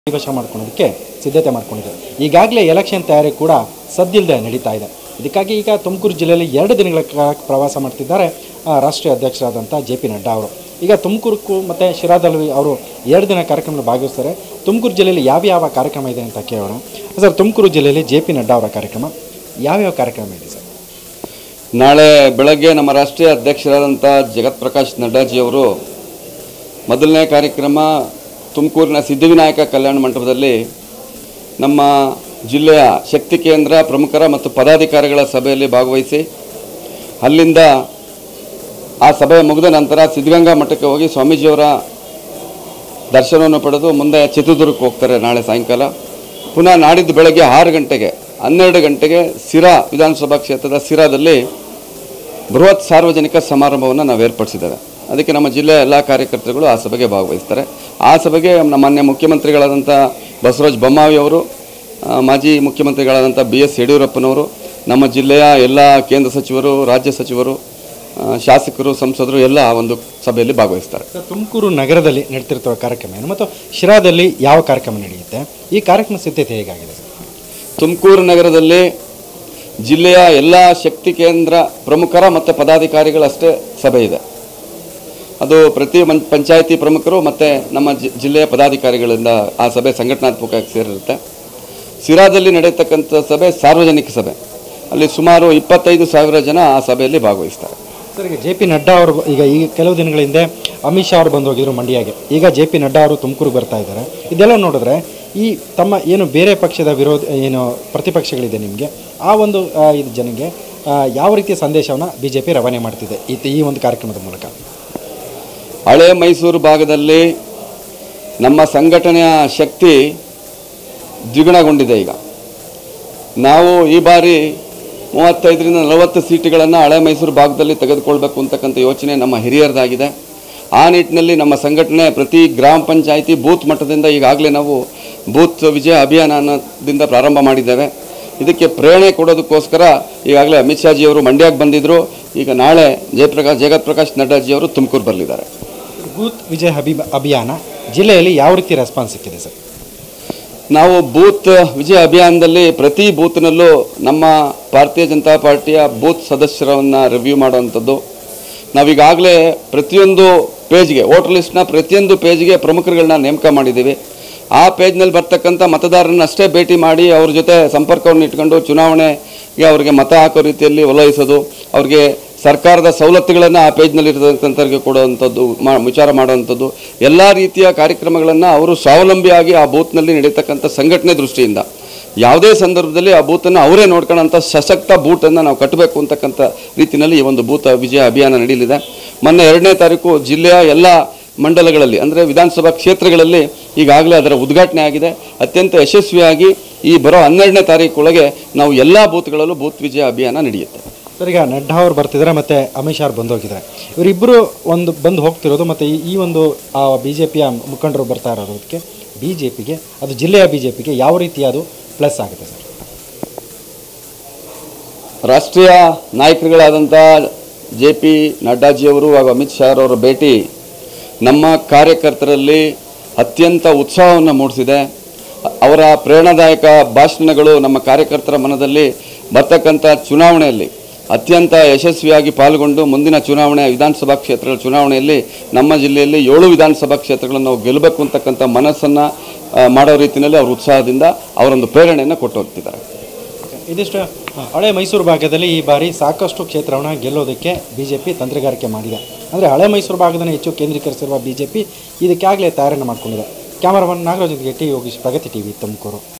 ಕೈವಶ ಮಾಡ್ಕೊಳ್ಳೋದಕ್ಕೆ ಸಿದ್ಧತೆ ಮಾಡ್ಕೊಂಡಿದೆ ಈಗಾಗಲೇ ಎಲೆಕ್ಷನ್ ತಯಾರಿ ಕೂಡ ಸದ್ದಿಲ್ಲದೆ ನಡೀತಾ ಇದೆ ಇದಕ್ಕಾಗಿ ಈಗ ತುಮಕೂರು ಜಿಲ್ಲೆಯಲ್ಲಿ ಎರಡು ದಿನಗಳ ಕಾಲ ಪ್ರವಾಸ ಮಾಡ್ತಿದ್ದಾರೆ ಆ, ರಾಷ್ಟ್ರೀಯ ಅಧ್ಯಕ್ಷರಾದಂಥ ಜೆ ಪಿ ನಡ್ಡಾ ಅವರು ಈಗ ತುಮಕೂರು ಮತ್ತು ಶಿರಾದಲ್ಲಿ ಅವರು ಎರಡು ದಿನ ಕಾರ್ಯಕ್ರಮದಲ್ಲಿ ಭಾಗವಹಿಸ್ತಾರೆ ತುಮಕೂರು ಜಿಲ್ಲೆಯಲ್ಲಿ ಯಾವ ಯಾವ ಕಾರ್ಯಕ್ರಮ ಇದೆ ಅಂತ ಕೇಳೋಣ ಸರ್ ತುಮಕೂರು ಜಿಲ್ಲೆಯಲ್ಲಿ ಜೆ ಪಿ ನಡ್ಡಾ ಅವರ ಕಾರ್ಯಕ್ರಮ ಯಾವ್ಯಾವ ಕಾರ್ಯಕ್ರಮ ಇದೆ ಸರ್ ನಾಳೆ ಬೆಳಗ್ಗೆ ನಮ್ಮ ರಾಷ್ಟ್ರೀಯ ಅಧ್ಯಕ್ಷರಾದಂಥ ಜಗತ್ ಪ್ರಕಾಶ್ ನಡ್ಡಾಜಿಯವರು ಮೊದಲನೇ ಕಾರ್ಯಕ್ರಮ ತುಮಕೂರಿನ ಸಿದ್ಧಿವಿನಾಯಕ ಕಲ್ಯಾಣ ಮಂಟಪದಲ್ಲಿ ನಮ್ಮ ಜಿಲ್ಲೆಯ ಶಕ್ತಿ ಕೇಂದ್ರ ಪ್ರಮುಖರ ಮತ್ತು ಪದಾಧಿಕಾರಿಗಳ ಸಭೆಯಲ್ಲಿ ಭಾಗವಹಿಸಿ ಅಲ್ಲಿಂದ ಆ ಸಭೆ ಮುಗಿದ ನಂತರ ಸಿದ್ಧಗಂಗಾ ಮಠಕ್ಕೆ ಹೋಗಿ ಸ್ವಾಮೀಜಿಯವರ ದರ್ಶನವನ್ನು ಪಡೆದು ಮುಂದೆ ಚಿತ್ರದುರ್ಗಕ್ಕೆ ಹೋಗ್ತಾರೆ ನಾಳೆ ಸಾಯಂಕಾಲ ಪುನಃ ನಾಡಿದ್ದು ಬೆಳಗ್ಗೆ ಆರು ಗಂಟೆಗೆ ಹನ್ನೆರಡು ಗಂಟೆಗೆ ಸಿರಾ ವಿಧಾನಸಭಾ ಕ್ಷೇತ್ರದ ಸಿರಾದಲ್ಲಿ ಬೃಹತ್ ಸಾರ್ವಜನಿಕ ಸಮಾರಂಭವನ್ನು ನಾವು ಏರ್ಪಡಿಸಿದ್ದೇವೆ ಅದಕ್ಕೆ ನಮ್ಮ ಜಿಲ್ಲೆಯ ಎಲ್ಲ ಕಾರ್ಯಕರ್ತರುಗಳು ಆ ಸಭೆಗೆ ಭಾಗವಹಿಸ್ತಾರೆ ಆ ಸಭೆಗೆ ನಮ್ಮ ಮಾನ್ಯ ಮುಖ್ಯಮಂತ್ರಿಗಳಾದಂಥ ಬಸವರಾಜ ಬೊಮ್ಮಾಯಿ ಅವರು ಆ, ಮಾಜಿ ಮುಖ್ಯಮಂತ್ರಿಗಳಾದಂಥ ಬಿ ಎಸ್ ಯಡಿಯೂರಪ್ಪನವರು ನಮ್ಮ ಜಿಲ್ಲೆಯ ಎಲ್ಲ ಕೇಂದ್ರ ಸಚಿವರು ರಾಜ್ಯ ಸಚಿವರು ಆ, ಶಾಸಕರು ಸಂಸದರು ಎಲ್ಲ ಆ ಒಂದು ಸಭೆಯಲ್ಲಿ ಭಾಗವಹಿಸ್ತಾರೆ ಸರ್ ತುಮಕೂರು ನಗರದಲ್ಲಿ ನಡೀತಿರುವ ಕಾರ್ಯಕ್ರಮ ಏನು ಮತ್ತು ಶಿರಾದಲ್ಲಿ ಯಾವ ಕಾರ್ಯಕ್ರಮ ನಡೆಯುತ್ತೆ ಈ ಕಾರ್ಯಕ್ರಮ ಸಿದ್ಧತೆ ಹೇಗಾಗಿದೆ ಸರ್ ತುಮಕೂರು ನಗರದಲ್ಲಿ ಜಿಲ್ಲೆಯ ಎಲ್ಲ ಶಕ್ತಿ ಕೇಂದ್ರ ಪ್ರಮುಖರ ಮತ್ತು ಪದಾಧಿಕಾರಿಗಳಷ್ಟೇ ಸಭೆ ಇದೆ ಅದು ಪ್ರತಿ ಮನ್ ಪಂಚಾಯಿತಿ ಪ್ರಮುಖರು ಮತ್ತು ನಮ್ಮ ಜಿ- ಜಿಲ್ಲೆಯ ಪದಾಧಿಕಾರಿಗಳಿಂದ ಆ ಸಭೆ ಸಂಘಟನಾತ್ಮಕವಾಗಿ ಸೇರಿರುತ್ತೆ ಸಿರಾದಲ್ಲಿ ನಡೆಯತಕ್ಕಂಥ ಸಭೆ ಸಾರ್ವಜನಿಕ ಸಭೆ ಅಲ್ಲಿ ಸುಮಾರು ಇಪ್ಪತ್ತೈದು ಸಾವಿರ ಜನ ಆ ಸಭೆಯಲ್ಲಿ ಭಾಗವಹಿಸ್ತಾರೆ ಸರ್ ಈಗ ಜೆ ಪಿ ನಡ್ಡಾ ಅವರು ಈಗ ಈಗ ಕೆಲವು ದಿನಗಳ ಹಿಂದೆ ಅಮಿತ್ ಶಾ ಅವರು ಬಂದು ಹೋಗಿದ್ರು ಮಂಡ್ಯಗೆ ಈಗ ಜೆ ಪಿ ನಡ್ಡಾ ಅವರು ತುಮಕೂರಿಗೆ ಬರ್ತಾ ಇದ್ದಾರೆ ಇದೆಲ್ಲ ನೋಡಿದ್ರೆ ಈ ತಮ್ಮ ಏನು ಬೇರೆ ಪಕ್ಷದ ವಿರೋಧ ಏನು ಪ್ರತಿಪಕ್ಷಗಳಿದೆ ನಿಮಗೆ ಆ ಒಂದು ಆ, ಇದು ಜನಗೆ ಆ, ಯಾವ ರೀತಿಯ ಸಂದೇಶವನ್ನು ಬಿ ಜೆ ಪಿ ರವಾನೆ ಮಾಡ್ತಿದೆ ಈ ಈ ಒಂದು ಕಾರ್ಯಕ್ರಮದ ಮೂಲಕ ಹಳೆ ಮೈಸೂರು ಭಾಗದಲ್ಲಿ ನಮ್ಮ ಸಂಘಟನೆಯ ಶಕ್ತಿ ದ್ವಿಗುಣಗೊಂಡಿದೆ ಈಗ ನಾವು ಈ ಬಾರಿ ಮೂವತ್ತೈದರಿಂದ ನಲವತ್ತು ಸೀಟುಗಳನ್ನು ಹಳೆ ಮೈಸೂರು ಭಾಗದಲ್ಲಿ ತೆಗೆದುಕೊಳ್ಬೇಕು ಅಂತಕ್ಕಂಥ ಯೋಚನೆ ನಮ್ಮ ಹಿರಿಯರದಾಗಿದೆ ಆ ನಿಟ್ಟಿನಲ್ಲಿ ನಮ್ಮ ಸಂಘಟನೆ ಪ್ರತಿ ಗ್ರಾಮ ಪಂಚಾಯಿತಿ ಬೂತ್ ಮಟ್ಟದಿಂದ ಈಗಾಗಲೇ ನಾವು ಬೂತ್ ವಿಜಯ ಅಭಿಯಾನ ಅನ್ನೋದಿಂದ ಪ್ರಾರಂಭ ಮಾಡಿದ್ದೇವೆ ಇದಕ್ಕೆ ಪ್ರೇರಣೆ ಕೊಡೋದಕ್ಕೋಸ್ಕರ ಈಗಾಗಲೇ ಅಮಿತ್ ಶಾಜಿಯವರು ಮಂಡ್ಯಕ್ಕೆ ಬಂದಿದ್ದರು ಈಗ ನಾಳೆ ಜಯಪ್ರಕಾಶ್ ಜಗತ್ ಪ್ರಕಾಶ್ ನಡ್ಡಾಜಿಯವರು ತುಮಕೂರು ಬರಲಿದ್ದಾರೆ ಬೂತ್ ವಿಜಯ್ ಅಭಿ ಅಭಿಯಾನ ಜಿಲ್ಲೆಯಲ್ಲಿ ಯಾವ ರೀತಿ ರೆಸ್ಪಾನ್ಸ್ ಸಿಕ್ಕಿದೆ ಸರ್ ನಾವು ಬೂತ್ ವಿಜಯ ಅಭಿಯಾನದಲ್ಲಿ ಪ್ರತಿ ಬೂತ್ನಲ್ಲೂ ನಮ್ಮ ಭಾರತೀಯ ಜನತಾ ಪಾರ್ಟಿಯ ಬೂತ್ ಸದಸ್ಯರನ್ನು ರಿವ್ಯೂ ಮಾಡುವಂಥದ್ದು ನಾವೀಗಾಗಲೇ ಪ್ರತಿಯೊಂದು ಪೇಜ್ಗೆ ವೋಟರ್ ಲಿಸ್ಟ್ನ ಪ್ರತಿಯೊಂದು ಪೇಜ್ಗೆ ಪ್ರಮುಖರುಗಳನ್ನ ನೇಮಕ ಮಾಡಿದ್ದೀವಿ ಆ ಪೇಜ್ನಲ್ಲಿ ಬರ್ತಕ್ಕಂಥ ಮತದಾರರನ್ನ ಅಷ್ಟೇ ಭೇಟಿ ಮಾಡಿ ಅವ್ರ ಜೊತೆ ಸಂಪರ್ಕವನ್ನು ಇಟ್ಕೊಂಡು ಚುನಾವಣೆಗೆ ಅವರಿಗೆ ಮತ ಹಾಕೋ ರೀತಿಯಲ್ಲಿ ಒಲೈಸೋದು ಅವ್ರಿಗೆ ಸರ್ಕಾರದ ಸವಲತ್ತುಗಳನ್ನು ಆ ಪೇಜ್ನಲ್ಲಿ ಇರತಕ್ಕಂಥವ್ರಿಗೆ ಕೊಡುವಂಥದ್ದು ಮಾ ವಿಚಾರ ಮಾಡುವಂಥದ್ದು ಎಲ್ಲ ರೀತಿಯ ಕಾರ್ಯಕ್ರಮಗಳನ್ನು ಅವರು ಸ್ವಾವಲಂಬಿಯಾಗಿ ಆ ಬೂತ್ನಲ್ಲಿ ನಡೀತಕ್ಕಂಥ ಸಂಘಟನೆ ದೃಷ್ಟಿಯಿಂದ ಯಾವುದೇ ಸಂದರ್ಭದಲ್ಲಿ ಆ ಬೂತನ್ನು ಅವರೇ ನೋಡ್ಕೊಳ್ಳೋಂಥ ಸಶಕ್ತ ಬೂಟನ್ನು ನಾವು ಕಟ್ಟಬೇಕು ಅಂತಕ್ಕಂಥ ರೀತಿಯಲ್ಲಿ ಈ ಒಂದು ಬೂತ್ ವಿಜಯ ಅಭಿಯಾನ ನಡೀಲಿದೆ ಮೊನ್ನೆ ಎರಡನೇ ತಾರೀಕು ಜಿಲ್ಲೆಯ ಎಲ್ಲ ಮಂಡಲಗಳಲ್ಲಿ ಅಂದರೆ ವಿಧಾನಸಭಾ ಕ್ಷೇತ್ರಗಳಲ್ಲಿ ಈಗಾಗಲೇ ಅದರ ಉದ್ಘಾಟನೆ ಆಗಿದೆ ಅತ್ಯಂತ ಯಶಸ್ವಿಯಾಗಿ ಈ ಬರೋ ಹನ್ನೆರಡನೇ ತಾರೀಕೊಳಗೆ ನಾವು ಎಲ್ಲ ಬೂತ್ಗಳಲ್ಲೂ ಬೂತ್ ವಿಜಯ ಅಭಿಯಾನ ನಡೆಯುತ್ತೆ ಸರ್ ಈಗ ನಡ್ಡಾ ಅವ್ರು ಬರ್ತಿದ್ದಾರೆ ಮತ್ತು ಅಮಿತ್ ಶಾ ಅವ್ರು ಬಂದು ಹೋಗಿದ್ದಾರೆ ಇವರಿಬ್ಬರು ಒಂದು ಬಂದು ಹೋಗ್ತಿರೋದು ಮತ್ತು ಈ- ಈ ಒಂದು ಬಿ ಜೆ ಪಿಯ ಮುಖಂಡರು ಬರ್ತಾ ಇರೋದಕ್ಕೆ ಬಿ ಜೆ ಪಿಗೆ ಅದು ಜಿಲ್ಲೆಯ ಬಿ ಜೆ ಪಿಗೆ ಯಾವ ರೀತಿ ಅದು ಪ್ಲಸ್ ಆಗುತ್ತೆ ಸರ್ ರಾಷ್ಟ್ರೀಯ ನಾಯಕರುಗಳಾದಂಥ ಜೆ ಪಿ ನಡ್ಡಾಜಿಯವರು ಹಾಗೂ ಅಮಿತ್ ಶಾ ಅವರ ಭೇಟಿ ನಮ್ಮ ಕಾರ್ಯಕರ್ತರಲ್ಲಿ ಅತ್ಯಂತ ಉತ್ಸಾಹವನ್ನು ಮೂಡಿಸಿದೆ ಅವರ ಪ್ರೇರಣಾದಾಯಕ ಭಾಷಣಗಳು ನಮ್ಮ ಕಾರ್ಯಕರ್ತರ ಮನದಲ್ಲಿ ಬರ್ತಕ್ಕಂಥ ಚುನಾವಣೆಯಲ್ಲಿ ಅತ್ಯಂತ ಯಶಸ್ವಿಯಾಗಿ ಪಾಲ್ಗೊಂಡು ಮುಂದಿನ ಚುನಾವಣೆ ವಿಧಾನಸಭಾ ಕ್ಷೇತ್ರಗಳ ಚುನಾವಣೆಯಲ್ಲಿ ನಮ್ಮ ಜಿಲ್ಲೆಯಲ್ಲಿ ಏಳು ವಿಧಾನಸಭಾ ಕ್ಷೇತ್ರಗಳನ್ನು ನಾವು ಗೆಲ್ಲಬೇಕು ಅಂತಕ್ಕಂಥ ಮನಸ್ಸನ್ನು ಆ, ಮಾಡೋ ರೀತಿಯಲ್ಲಿ ಅವರು ಉತ್ಸಾಹದಿಂದ ಅವರೊಂದು ಪ್ರೇರಣೆಯನ್ನು ಕೊಟ್ಟು ಹೋಗ್ತಿದ್ದಾರೆ ಇದಿಷ್ಟು ಹಳೆ ಮೈಸೂರು ಭಾಗದಲ್ಲಿ ಈ ಬಾರಿ ಸಾಕಷ್ಟು ಕ್ಷೇತ್ರವನ್ನು ಗೆಲ್ಲೋದಕ್ಕೆ ಬಿ ಜೆ ಪಿ ತಂತ್ರಗಾರಿಕೆ ಮಾಡಿದೆ ಅಂದರೆ ಹಳೆ ಮೈಸೂರು ಭಾಗದಲ್ಲಿ ಹೆಚ್ಚು ಕೇಂದ್ರೀಕರಿಸಿರುವ ಬಿ ಜೆ ಪಿ ಇದಕ್ಕಾಗಲೇ ತಯಾರಿಯನ್ನು ಮಾಡಿಕೊಂಡಿದೆ ಕ್ಯಾಮರಾಮನ್ ನಾಗರಾಜ್ ಜೊತೆಗೆ ಟಿ ಯೋಗೀಶ್ ಪ್ರಗತಿ ಟಿವಿ ತುಮಕೂರು